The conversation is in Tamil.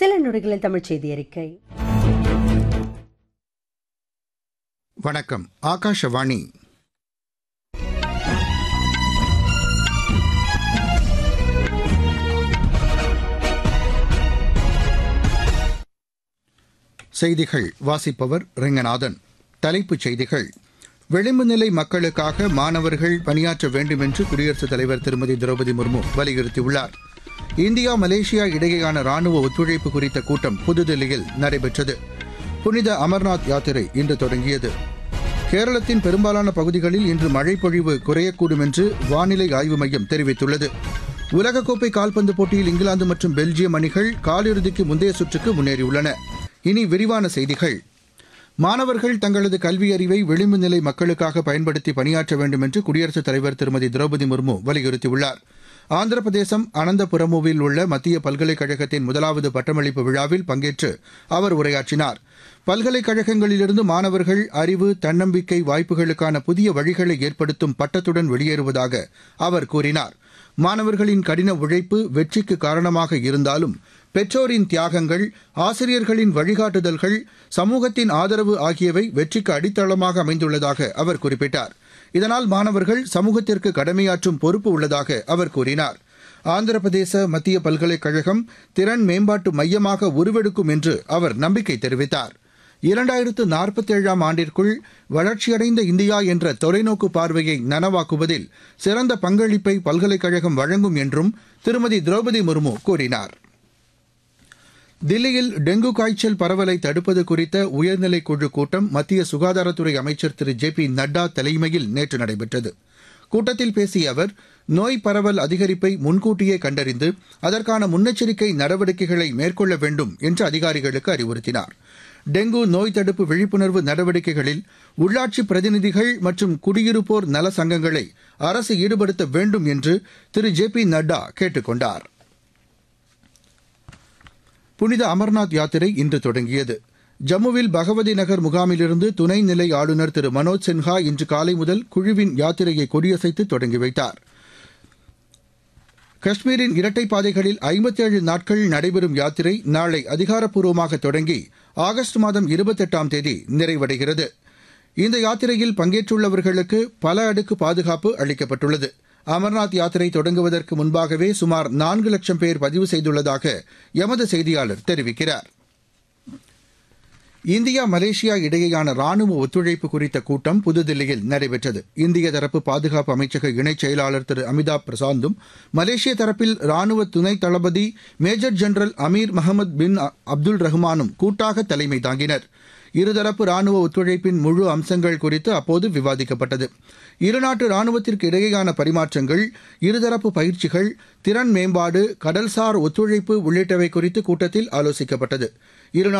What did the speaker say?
சில நொடிகளில் தமிழ் செய்தி அறிக்கை வணக்கம் ஆகாஷவாணி செய்திகள் வாசிப்பவர் ரெங்கநாதன் தலைப்புச் செய்திகள் விளிம்பு நிலை மக்களுக்காக மாணவர்கள் பணியாற்ற வேண்டும் என்று குடியரசுத் தலைவர் திருமதி திரௌபதி முர்மு வலியுறுத்தியுள்ளார் இந்தியா மலேசியா இடையேயான ராணுவ ஒத்துழைப்பு குறித்த கூட்டம் புதுதில்லியில் நடைபெற்றது புனித அமர்நாத் யாத்திரை இன்று தொடங்கியது கேரளத்தின் பெரும்பாலான பகுதிகளில் இன்று மழை பொழிவு குறையக்கூடும் என்று வானிலை ஆய்வு மையம் தெரிவித்துள்ளது உலகக்கோப்பை கால்பந்து போட்டியில் இங்கிலாந்து மற்றும் பெல்ஜியம் அணிகள் காலிறுதிக்கு முந்தைய சுற்றுக்கு முன்னேறியுள்ளன இனி விரிவான செய்திகள் மாணவர்கள் தங்களது கல்வி அறிவை விளிம்பு நிலை மக்களுக்காக பயன்படுத்தி பணியாற்ற வேண்டும் என்று குடியரசுத் தலைவர் திருமதி திரௌபதி முர்மு வலியுறுத்தியுள்ளார் ஆந்திர பிரதேசம் அனந்தபுரமுவில் உள்ள மத்திய பல்கலைக்கழகத்தின் முதலாவது பட்டமளிப்பு விழாவில் பங்கேற்று அவர் உரையாற்றினார் பல்கலைக்கழகங்களிலிருந்து மாணவர்கள் அறிவு தன்னம்பிக்கை வாய்ப்புகளுக்கான புதிய வழிகளை ஏற்படுத்தும் பட்டத்துடன் வெளியேறுவதாக அவர் கூறினார் மாணவர்களின் கடின உழைப்பு வெற்றிக்கு காரணமாக இருந்தாலும் பெற்றோரின் தியாகங்கள் ஆசிரியர்களின் வழிகாட்டுதல்கள் சமூகத்தின் ஆதரவு ஆகியவை வெற்றிக்கு அடித்தளமாக அமைந்துள்ளதாக அவர் குறிப்பிட்டார் இதனால் மாணவர்கள் சமூகத்திற்கு கடமையாற்றும் பொறுப்பு உள்ளதாக அவர் கூறினார் ஆந்திர பிரதேச மத்திய பல்கலைக்கழகம் திறன் மேம்பாட்டு மையமாக உருவெடுக்கும் என்று அவர் நம்பிக்கை தெரிவித்தார் இரண்டாயிரத்து நாற்பத்தேழாம் ஆண்டிற்குள் வளர்ச்சியடைந்த இந்தியா என்ற தொலைநோக்கு பார்வையை நனவாக்குவதில் சிறந்த பங்களிப்பை பல்கலைக்கழகம் வழங்கும் என்றும் திருமதி திரௌபதி முர்மு கூறினார் தில்லியில் டெங்கு காய்ச்சல் பரவலை தடுப்பது குறித்த உயர்நிலைக் குழு கூட்டம் மத்திய சுகாதாரத்துறை அமைச்சர் திரு ஜே பி நட்டா தலைமையில் நேற்று நடைபெற்றது கூட்டத்தில் பேசிய அவர் நோய் பரவல் அதிகரிப்பை முன்கூட்டியே கண்டறிந்து அதற்கான முன்னெச்சரிக்கை நடவடிக்கைகளை மேற்கொள்ள வேண்டும் என்று அதிகாரிகளுக்கு அறிவுறுத்தினார் டெங்கு நோய் தடுப்பு விழிப்புணர்வு நடவடிக்கைகளில் உள்ளாட்சி பிரதிநிதிகள் மற்றும் குடியிருப்போர் நல சங்கங்களை அரசு ஈடுபடுத்த வேண்டும் என்று திரு ஜே பி நட்டா கேட்டுக் கொண்டார் புனித அமர்நாத் யாத்திரை இன்று தொடங்கியது ஜம்முவில் பகவதி நகர் முகாமிலிருந்து துணைநிலை ஆளுநர் திரு மனோஜ் சின்ஹா இன்று காலை முதல் குழுவின் யாத்திரையை கொடியசைத்து தொடங்கி வைத்தார் காஷ்மீரின் இரட்டை பாதைகளில் ஐம்பத்தேழு நாட்கள் நடைபெறும் யாத்திரை நாளை அதிகாரப்பூர்வமாக தொடங்கி ஆகஸ்ட் மாதம் இருபத்தெட்டாம் தேதி நிறைவடைகிறது இந்த யாத்திரையில் பங்கேற்றுள்ளவர்களுக்கு பல அடுக்கு பாதுகாப்பு அளிக்கப்பட்டுள்ளது அமர்நாத் யாத்திரை தொடங்குவதற்கு முன்பாகவே சுமார் நான்கு லட்சம் பேர் பதிவு செய்துள்ளதாக எமது செய்தியாளர் தெரிவிக்கிறார் இந்தியா மலேசியா இடையேயான ராணுவ ஒத்துழைப்பு குறித்த கூட்டம் புதுதில்லியில் நடைபெற்றது இந்திய தரப்பு பாதுகாப்பு அமைச்சக இணைச் செயலாளர் திரு அமிதாப் பிரசாந்தும் மலேசிய தரப்பில் ராணுவ துணை தளபதி major general Amir Mahamad bin Abdul ரஹ்மானும் கூட்டாக தலைமை தாங்கினர் இருதரப்பு ராணுவ ஒத்துழைப்பின் முழு அம்சங்கள் குறித்து அப்போது விவாதிக்கப்பட்டது இருநாட்டு ராணுவத்திற்கு இடையேயான பரிமாற்றங்கள் இருதரப்பு பயிற்சிகள் திறன் மேம்பாடு கடல்சார் ஒத்துழைப்பு உள்ளிட்டவை குறித்து கூட்டத்தில் ஆலோசிக்கப்பட்டது